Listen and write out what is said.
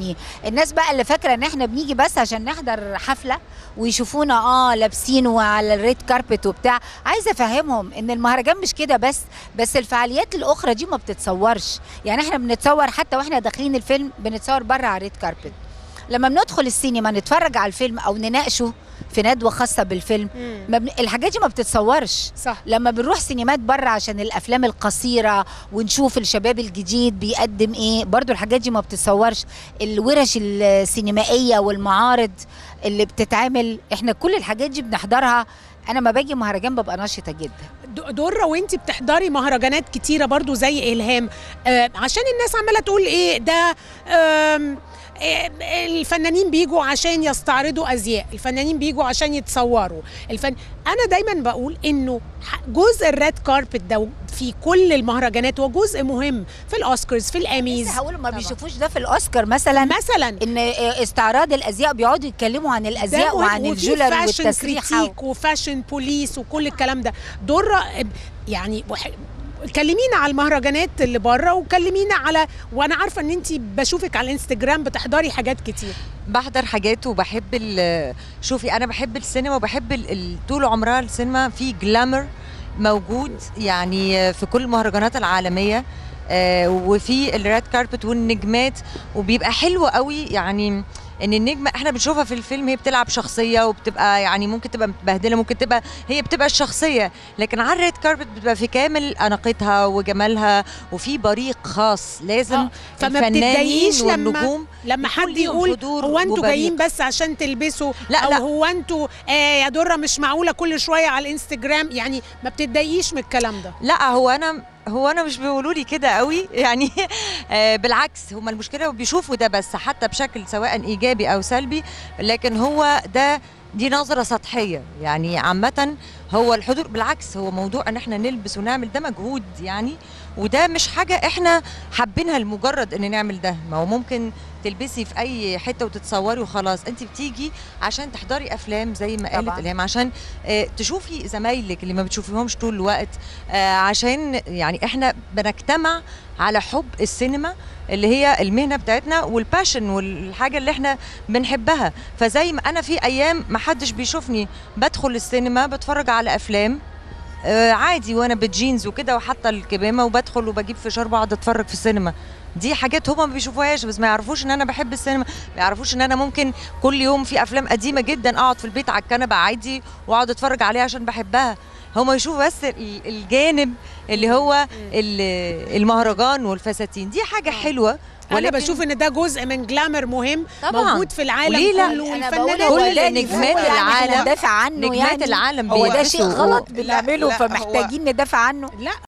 يعني الناس بقى اللي فاكره ان احنا بنيجي بس عشان نحضر حفله ويشوفونا اه لابسين وعلى الريد كاربت وبتاع عايزه افهمهم ان المهرجان مش كده بس بس الفعاليات الاخرى دي ما بتتصورش يعني احنا بنتصور حتى واحنا داخلين الفيلم بنتصور بره على الريد كاربت لما بندخل السينما نتفرج على الفيلم او نناقشه في ندوه خاصه بالفيلم ما بن... الحاجات دي ما بتتصورش صح لما بنروح سينمات بره عشان الافلام القصيره ونشوف الشباب الجديد بيقدم ايه برضو الحاجات دي ما بتتصورش الورش السينمائيه والمعارض اللي بتتعمل احنا كل الحاجات دي بنحضرها انا ما باجي مهرجان ببقى نشطه جدا د- دره وانت بتحضري مهرجانات كتيره برضو زي الهام آه عشان الناس عماله تقول ايه ده آم، آه، الفنانين بيجوا عشان يستعرضوا ازياء الفنانين بيجوا عشان يتصوروا الفن انا دايما بقول انه ح- جزء الريد كاربت ده في كل المهرجانات هو جزء مهم في الاوسكارز في الاميز لسه هقول ما طبعا. بيشوفوش ده في الاوسكار مثلا مثلا ان استعراض الازياء بيقعدوا يتكلموا عن ده الازياء مهم. وعن وفي الجولري فاشن والتسريحه كريتيك وفاشن بوليس وكل الكلام ده دره يعني وح- كلمينا على المهرجانات اللي بره وكلمينا على وانا عارفه ان انت بشوفك على الانستجرام بتحضري حاجات كتير بحضر حاجات وبحب ال- شوفي انا بحب السينما وبحب ال- ال- طول عمرها السينما في جلامر موجود يعني في كل المهرجانات العالميه آه، وفي الريد كاربت والنجمات وبيبقى حلو قوي يعني ان النجمه احنا بنشوفها في الفيلم هي بتلعب شخصيه وبتبقى يعني ممكن تبقى متبهدله ممكن تبقى هي بتبقى الشخصيه لكن على الريد كاربت بتبقى في كامل اناقتها وجمالها وفي بريق خاص لازم آه، فما الفنانين بتتضايقيش لما والنجوم لما يكون حد ليهم يقول حضور هو انتوا وبريق. جايين بس عشان تلبسوا لا، او لا. هو انتوا آه يا دره مش معقوله كل شويه على الانستجرام يعني ما بتتضايقيش من الكلام ده لا هو انا هو انا مش بيقولوا لي كده قوي يعني آه، بالعكس هم المشكله بيشوفوا ده بس حتى بشكل سواء ايجابي او سلبي لكن هو ده دي نظره سطحيه يعني عامه هو الحضور بالعكس هو موضوع ان احنا نلبس ونعمل ده مجهود يعني وده مش حاجه احنا حابينها لمجرد ان نعمل ده ما هو ممكن تلبسي في اي حته وتتصوري وخلاص انت بتيجي عشان تحضري افلام زي ما قالت طبعاً. الهام عشان آه، تشوفي زمايلك اللي ما بتشوفيهمش طول الوقت آه، عشان يعني احنا بنجتمع على حب السينما اللي هي المهنه بتاعتنا والباشن والحاجه اللي احنا بنحبها فزي ما انا في ايام ما حدش بيشوفني بدخل السينما بتفرج على افلام آه، عادي وانا بجينز وكده وحاطه الكمامه وبدخل وبجيب فشار بقعد اتفرج في السينما دي حاجات هما ما بيشوفوهاش بس ما يعرفوش ان انا بحب السينما ما يعرفوش ان انا ممكن كل يوم في افلام قديمه جدا اقعد في البيت على الكنبه عادي واقعد اتفرج عليها عشان بحبها هما يشوفوا بس ال- الجانب اللي هو ال- المهرجان والفساتين دي حاجه حلوه انا بشوف ان ده جزء من جلامر مهم طبعاً. موجود في العالم وليه لا؟ كله انا والفنانات بقول هو كل ده نجمات هو يعني احنا العالم- ندافع عنه نجمات يعني العالم هو ده شيء بيلبسوا- غلط لا، بنعمله لا، هو- فمحتاجين ندافع عنه لا